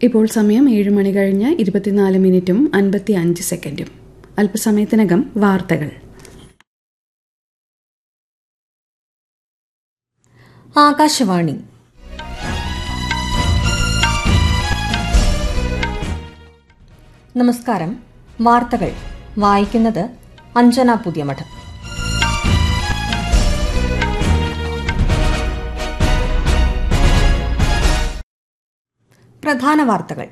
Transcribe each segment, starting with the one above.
ഇപ്പോൾ സമയം ഏഴ് മണി കഴിഞ്ഞ് ഇരുപത്തിനാല് മിനിറ്റും അൻപത്തി അഞ്ച് സെക്കൻഡും അല്പസമയത്തിനകം വാർത്തകൾ ആകാശവാണി നമസ്കാരം വാർത്തകൾ വായിക്കുന്നത് അഞ്ജന പുതിയമഠം പ്രധാന വാർത്തകൾ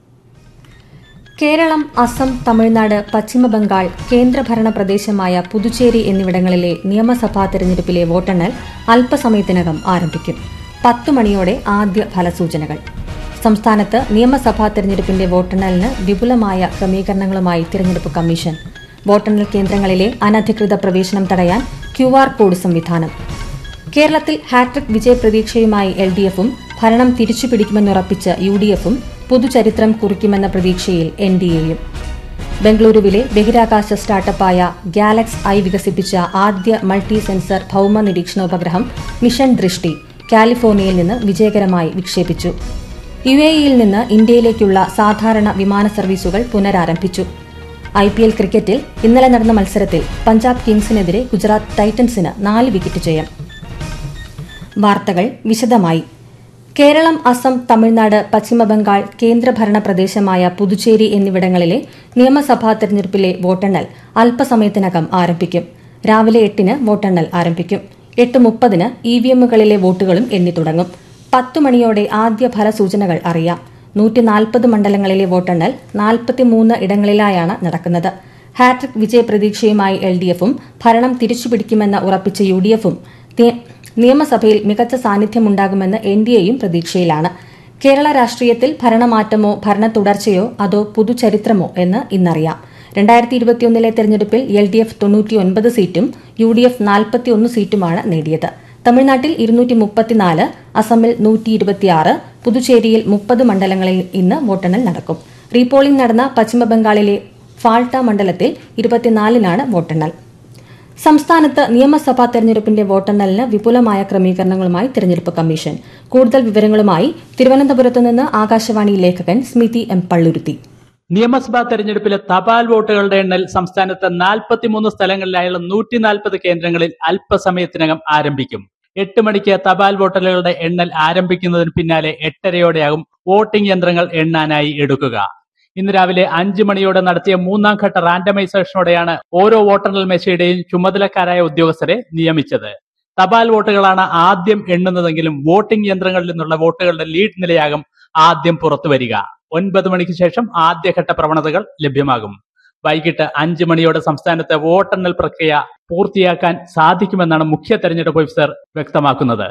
കേരളം അസം തമിഴ്നാട് പശ്ചിമബംഗാൾ കേന്ദ്രഭരണ പ്രദേശമായ പുതുച്ചേരി എന്നിവിടങ്ങളിലെ നിയമസഭാ തെരഞ്ഞെടുപ്പിലെ വോട്ടെണ്ണൽ അല്പസമയത്തിനകം ആരംഭിക്കും പത്ത് മണിയോടെ ആദ്യ ഫലസൂചനകൾ സംസ്ഥാനത്ത് നിയമസഭാ തെരഞ്ഞെടുപ്പിന്റെ വോട്ടെണ്ണലിന് വിപുലമായ ക്രമീകരണങ്ങളുമായി തിരഞ്ഞെടുപ്പ് കമ്മീഷൻ വോട്ടെണ്ണൽ കേന്ദ്രങ്ങളിലെ അനധികൃത പ്രവേശനം തടയാൻ ക്യുആർ കോഡ് സംവിധാനം കേരളത്തിൽ ഹാട്രിക് വിജയപ്രതീക്ഷയുമായി എൽ ഡി എഫും ഭരണം തിരിച്ചുപിടിക്കുമെന്നുറപ്പിച്ച് യു ഡി എഫും പുതുചരിത്രം കുറിക്കുമെന്ന പ്രതീക്ഷയിൽ എൻ ഡി എയും ബംഗളൂരുവിലെ ബഹിരാകാശ സ്റ്റാർട്ടപ്പായ ഗാലക്സ് ഐ വികസിപ്പിച്ച ആദ്യ മൾട്ടി സെൻസർ ഭൌമ നിരീക്ഷണോപഗ്രഹം മിഷൻ ദൃഷ്ടി കാലിഫോർണിയയിൽ നിന്ന് വിജയകരമായി വിക്ഷേപിച്ചു യു എ ഇയിൽ നിന്ന് ഇന്ത്യയിലേക്കുള്ള സാധാരണ വിമാന സർവീസുകൾ പുനരാരംഭിച്ചു ഐ പി എൽ ക്രിക്കറ്റിൽ ഇന്നലെ നടന്ന മത്സരത്തിൽ പഞ്ചാബ് കിങ്സിനെതിരെ ഗുജറാത്ത് ടൈറ്റൻസിന് നാല് വിക്കറ്റ് ജയം വാർത്തകൾ വിശദമായി കേരളം അസം തമിഴ്നാട് പശ്ചിമബംഗാൾ കേന്ദ്രഭരണ പ്രദേശമായ പുതുച്ചേരി എന്നിവിടങ്ങളിലെ നിയമസഭാ തെരഞ്ഞെടുപ്പിലെ വോട്ടെണ്ണൽ അല്പസമയത്തിനകം ആരംഭിക്കും രാവിലെ എട്ടിന് വോട്ടെണ്ണൽ ആരംഭിക്കും എട്ട് മുപ്പതിന് ഇവിഎമ്മുകളിലെ വോട്ടുകളും എണ്ണിത്തുടങ്ങും പത്തു മണിയോടെ ആദ്യ ഫലസൂചനകൾ അറിയാം നൂറ്റിനാൽപ്പത് മണ്ഡലങ്ങളിലെ വോട്ടെണ്ണൽ നാൽപ്പത്തിമൂന്ന് ഇടങ്ങളിലായാണ് നടക്കുന്നത് ഹാട്രിക് വിജയപ്രതീക്ഷയുമായി എൽ ഡി എഫും ഭരണം തിരിച്ചുപിടിക്കുമെന്ന് ഉറപ്പിച്ച യു ഡി എഫും നിയമസഭയിൽ മികച്ച സാന്നിധ്യമുണ്ടാകുമെന്ന് എൻ ഡി എയും പ്രതീക്ഷയിലാണ് കേരള രാഷ്ട്രീയത്തിൽ ഭരണമാറ്റമോ ഭരണ തുടർച്ചയോ അതോ പുതുചരിത്രമോ എന്ന് ഇന്നറിയാം രണ്ടായിരത്തി ഇരുപത്തിയൊന്നിലെ തെരഞ്ഞെടുപ്പിൽ എൽ ഡി എഫ് തൊണ്ണൂറ്റിയൊൻപത് സീറ്റും യു ഡി എഫ് നാൽപ്പത്തിയൊന്ന് സീറ്റുമാണ് നേടിയത് തമിഴ്നാട്ടിൽ ഇരുന്നൂറ്റി മുപ്പത്തിനാല് അസമിൽ നൂറ്റി ഇരുപത്തിയാറ് പുതുച്ചേരിയിൽ മുപ്പത് മണ്ഡലങ്ങളിൽ ഇന്ന് വോട്ടെണ്ണൽ നടക്കും റീപോളിംഗ് നടന്ന പശ്ചിമബംഗാളിലെ ഫാൾട്ട മണ്ഡലത്തിൽ ഇരുപത്തിനാലിനാണ് വോട്ടെണ്ണൽ സംസ്ഥാനത്ത് നിയമസഭാ തെരഞ്ഞെടുപ്പിന്റെ വോട്ടെണ്ണലിന് വിപുലമായ ക്രമീകരണങ്ങളുമായി തെരഞ്ഞെടുപ്പ് കമ്മീഷൻ കൂടുതൽ വിവരങ്ങളുമായി തിരുവനന്തപുരത്ത് നിന്ന് ആകാശവാണി ലേഖകൻ സ്മിതി എം പള്ളുരുത്തി നിയമസഭാ തെരഞ്ഞെടുപ്പിലെ തപാൽ വോട്ടുകളുടെ എണ്ണൽ സംസ്ഥാനത്ത് നാൽപ്പത്തിമൂന്ന് സ്ഥലങ്ങളിലായുള്ള നൂറ്റി നാൽപ്പത് കേന്ദ്രങ്ങളിൽ അല്പസമയത്തിനകം ആരംഭിക്കും എട്ട് മണിക്ക് തപാൽ വോട്ടലുകളുടെ എണ്ണൽ ആരംഭിക്കുന്നതിന് പിന്നാലെ എട്ടരയോടെയാകും വോട്ടിംഗ് യന്ത്രങ്ങൾ എണ്ണാനായി എടുക്കുക ഇന്ന് രാവിലെ അഞ്ച് മണിയോടെ നടത്തിയ മൂന്നാം ഘട്ട റാൻഡമൈസേഷനോടെയാണ് ഓരോ വോട്ടെണ്ണൽ മെഷയുടെയും ചുമതലക്കാരായ ഉദ്യോഗസ്ഥരെ നിയമിച്ചത് തപാൽ വോട്ടുകളാണ് ആദ്യം എണ്ണുന്നതെങ്കിലും വോട്ടിംഗ് യന്ത്രങ്ങളിൽ നിന്നുള്ള വോട്ടുകളുടെ ലീഡ് നിലയാകും ആദ്യം പുറത്തുവരിക ഒൻപത് മണിക്ക് ശേഷം ആദ്യഘട്ട പ്രവണതകൾ ലഭ്യമാകും വൈകിട്ട് അഞ്ച് മണിയോടെ സംസ്ഥാനത്തെ വോട്ടെണ്ണൽ പ്രക്രിയ പൂർത്തിയാക്കാൻ സാധിക്കുമെന്നാണ് മുഖ്യ തെരഞ്ഞെടുപ്പ് ഓഫീസർ വ്യക്തമാക്കുന്നത്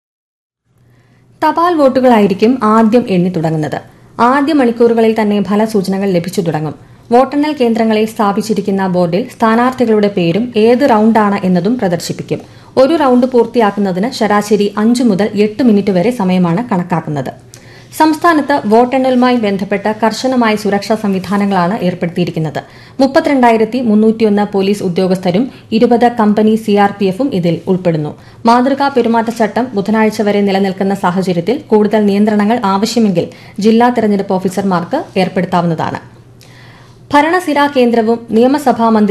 തപാൽ വോട്ടുകളായിരിക്കും ആദ്യം എണ്ണി തുടങ്ങുന്നത് ആദ്യ മണിക്കൂറുകളിൽ തന്നെ ഫലസൂചനകൾ ലഭിച്ചു തുടങ്ങും വോട്ടെണ്ണൽ കേന്ദ്രങ്ങളിൽ സ്ഥാപിച്ചിരിക്കുന്ന ബോർഡിൽ സ്ഥാനാർത്ഥികളുടെ പേരും ഏത് റൌണ്ടാണ് എന്നതും പ്രദർശിപ്പിക്കും ഒരു റൌണ്ട് പൂർത്തിയാക്കുന്നതിന് ശരാശരി അഞ്ചു മുതൽ എട്ട് മിനിറ്റ് വരെ സമയമാണ് കണക്കാക്കുന്നത് സംസ്ഥാനത്ത് വോട്ടെണ്ണലുമായി ബന്ധപ്പെട്ട കർശനമായ സുരക്ഷാ സംവിധാനങ്ങളാണ് ഏർപ്പെടുത്തിയിരിക്കുന്നത് മുപ്പത്തിരണ്ടായിരത്തി മുന്നൂറ്റിയൊന്ന് പോലീസ് ഉദ്യോഗസ്ഥരും ഇരുപത് കമ്പനി സിആർപിഎഫും ഇതിൽ ഉൾപ്പെടുന്നു മാതൃകാ പെരുമാറ്റച്ചട്ടം ബുധനാഴ്ച വരെ നിലനിൽക്കുന്ന സാഹചര്യത്തിൽ കൂടുതൽ നിയന്ത്രണങ്ങൾ ആവശ്യമെങ്കിൽ ജില്ലാ തെരഞ്ഞെടുപ്പ് ഓഫീസർമാർക്ക് ഏർപ്പെടുത്താവുന്നതാണ് ഭരണസിരാ കേന്ദ്രവും നിയമസഭാ മന്ദിരവും